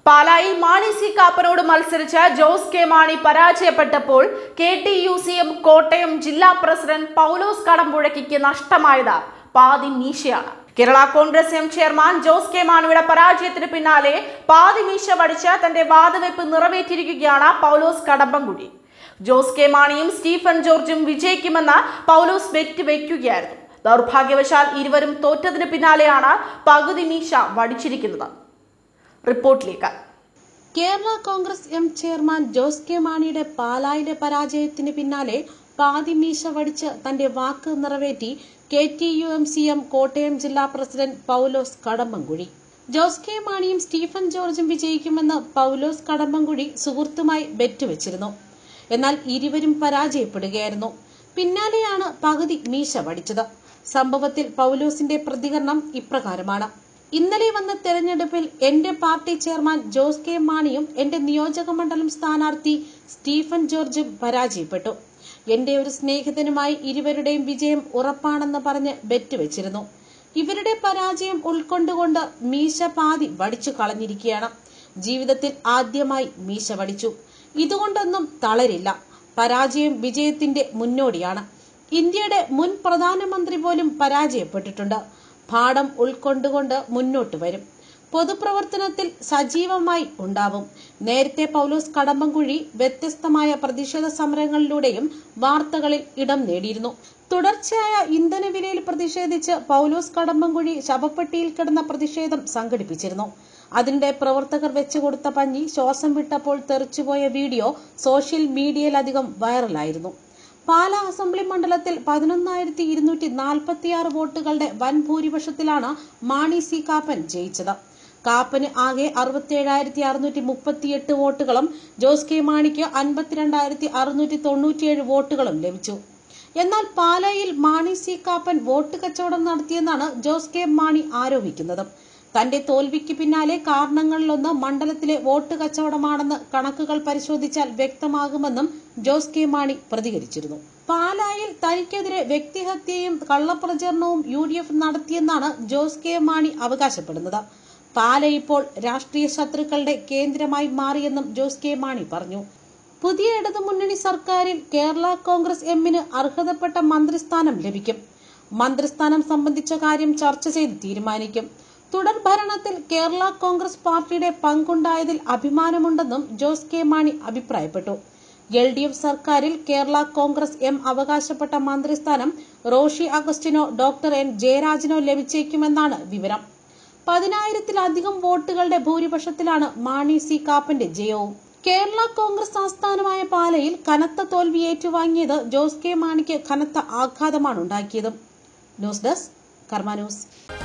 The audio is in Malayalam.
പാലായിൽ മാണി സി കാപ്പനോട് മത്സരിച്ച ജോസ് കെ മാണി പരാജയപ്പെട്ടപ്പോൾ K T U C M Kottayam ജില്ലാ പ്രസിഡന്റ് പൗലോസ് കടമ്പുഴയ്ക്ക് നഷ്ടമായത് പാതി മീശയാണ് Kerala Congress M chairman Jose K മാണിയുടെ പരാജയത്തിന് പിന്നാലെ പാതി മീശ വടിച്ച് തന്റെ വാദവെപ്പ് നിറവേറ്റിയിരിക്കുകയാണ് പൗലോസ് കടമ്പൻകുടി ജോസ് കെ മാണിയും സ്റ്റീഫൻ ജോർജും വിജയിക്കുമെന്ന് പൗലോസ് ബെറ്റ് വയ്ക്കുകയായിരുന്നു ദൗർഭാഗ്യവശാൽ ഇരുവരും തോറ്റതിന് പിന്നാലെയാണ് പകുതി മീശ വടിച്ചിരിക്കുന്നത് റിപ്പോർട്ടിലേക്ക് Kerala Congress M chairman Jose K മാണിയുടെ പാലായിലെ പരാജയത്തിന് പിന്നാലെ പാതി മീശ വടിച്ച് തന്റെ വാക്ക് നിറവേറ്റി K T U M C M Kottayam ജില്ലാ പ്രസിഡന്റ് പൗലോസ് കടമ്പൻകുഴി ജോസ് കെ മാണിയും സ്റ്റീഫൻ ജോർജും വിജയിക്കുമെന്ന് പൗലോസ് കടമ്പൻകുഴി സുഹൃത്തുമായി ബെറ്റ് വെച്ചിരുന്നു എന്നാൽ ഇരുവരും പരാജയപ്പെടുകയായിരുന്നു പിന്നാലെയാണ് പകുതി മീശ വടിച്ചത് സംഭവത്തിൽ പൗലോസിന്റെ പ്രതികരണം ഇപ്രകാരമാണ് ഇന്നലെ വന്ന തെരഞ്ഞെടുപ്പിൽ എന്റെ പാർട്ടി ചെയർമാൻ ജോസ് കെ മാണിയും എന്റെ നിയോജക മണ്ഡലം സ്ഥാനാർത്ഥി സ്റ്റീഫൻ ജോർജും പരാജയപ്പെട്ടു എന്റെ ഒരു സ്നേഹിതനുമായി ഇരുവരുടെയും വിജയം ഉറപ്പാണെന്ന് പറഞ്ഞ് ബെറ്റ് വെച്ചിരുന്നു ഇവരുടെ പരാജയം ഉൾക്കൊണ്ടുകൊണ്ട് മീശ പാതി വടിച്ചു കളഞ്ഞിരിക്കുകയാണ് ജീവിതത്തിൽ ആദ്യമായി മീശ വടിച്ചു ഇതുകൊണ്ടൊന്നും തളരില്ല പരാജയം വിജയത്തിന്റെ മുന്നോടിയാണ് ഇന്ത്യയുടെ മുൻ പ്രധാനമന്ത്രി പോലും പരാജയപ്പെട്ടിട്ടുണ്ട് പാഠം ഉൾക്കൊണ്ടുകൊണ്ട് മുന്നോട്ട് വരും പൊതുപ്രവർത്തനത്തിൽ സജീവമായി ഉണ്ടാവും നേരത്തെ പൗലോസ് കടമ്പൻകുഴി വ്യത്യസ്തമായ പ്രതിഷേധ സമരങ്ങളിലൂടെയും വാർത്തകളിൽ ഇടം നേടിയിരുന്നു തുടർച്ചയായ ഇന്ധനവിലയിൽ പ്രതിഷേധിച്ച് പൗലോസ് കടമ്പൻകുഴി ശവപ്പെട്ടിയിൽ കിടന്ന പ്രതിഷേധം സംഘടിപ്പിച്ചിരുന്നു അതിനിടെ പ്രവർത്തകർ വെച്ചുകൊടുത്ത പഞ്ഞി ശ്വാസം വിട്ടപ്പോൾ തെറിച്ചുപോയ വീഡിയോ സോഷ്യൽ മീഡിയയിലധികം വൈറലായിരുന്നു പാലാ അസംബ്ലി മണ്ഡലത്തിൽ പതിനൊന്നായിരത്തി ഇരുന്നൂറ്റി നാൽപ്പത്തിയാറ് വോട്ടുകളുടെ വൻ ഭൂരിപക്ഷത്തിലാണ് മാണി സി കാപ്പൻ ജയിച്ചത് കാപ്പന് ആകെ അറുപത്തിയേഴായിരത്തി അറുന്നൂറ്റി മുപ്പത്തിയെട്ട് വോട്ടുകളും ജോസ് കെ മാണിക്ക് അൻപത്തിരണ്ടായിരത്തി അറുന്നൂറ്റി തൊണ്ണൂറ്റിയേഴ് വോട്ടുകളും ലഭിച്ചു എന്നാൽ പാലായിൽ മാണി സി കാപ്പൻ വോട്ട് കച്ചവടം നടത്തിയെന്നാണ് ജോസ് കെ മാണി ആരോപിക്കുന്നത് തന്റെ തോൽവിക്ക് പിന്നാലെ കാരണങ്ങളിലൊന്ന് മണ്ഡലത്തിലെ വോട്ട് കച്ചവടമാണെന്ന് കണക്കുകൾ പരിശോധിച്ചാൽ വ്യക്തമാകുമെന്നും ജോസ് കെ മാണി പ്രതികരിച്ചിരുന്നു പാലായിൽ തനിക്കെതിരെ വ്യക്തിഹത്യയും കള്ളപ്രചരണവും യു ഡി എഫ് നടത്തിയെന്നാണ് ജോസ് കെ മാണി അവകാശപ്പെടുന്നത് പാല ഇപ്പോൾ രാഷ്ട്രീയ ശത്രുക്കളുടെ കേന്ദ്രമായി മാറിയെന്നും ജോസ് കെ മാണി പറഞ്ഞു പുതിയ ഇടതുമുന്നണി സർക്കാരിൽ കേരള കോൺഗ്രസ് എമ്മിന് അർഹതപ്പെട്ട മന്ത്രിസ്ഥാനം ലഭിക്കും മന്ത്രിസ്ഥാനം സംബന്ധിച്ച കാര്യം ചർച്ച ചെയ്ത് തീരുമാനിക്കും തുടർ ഭരണത്തിൽ കേരള കോൺഗ്രസ് പാർട്ടിയുടെ പങ്കുണ്ടായതിൽ അഭിമാനമുണ്ടെന്നും ജോസ് കെ മാണി അഭിപ്രായപ്പെട്ടു എൽ ഡി എഫ് സർക്കാരിൽ കേരള കോൺഗ്രസ് എം അവകാശപ്പെട്ട മന്ത്രിസ്ഥാനം റോഷി അഗസ്റ്റിനോ ഡോക്ടർ എൻ ജയരാജനോ ലഭിച്ചേക്കുമെന്നാണ് വിവരം പതിനായിരത്തിലധികം വോട്ടുകളുടെ ഭൂരിപക്ഷത്തിലാണ് മാണി സി കാപ്പന്റെ ജയവും കേരള കോൺഗ്രസ് ആസ്ഥാനമായ പാലയിൽ കനത്ത തോൽവി ഏറ്റുവാങ്ങിയത് ജോസ് കെ മാണിക്ക് കനത്ത ആഘാതമാണ് ഉണ്ടാക്കിയത് ന്യൂസ് ഡെസ്ക് കർമ്മ ന്യൂസ്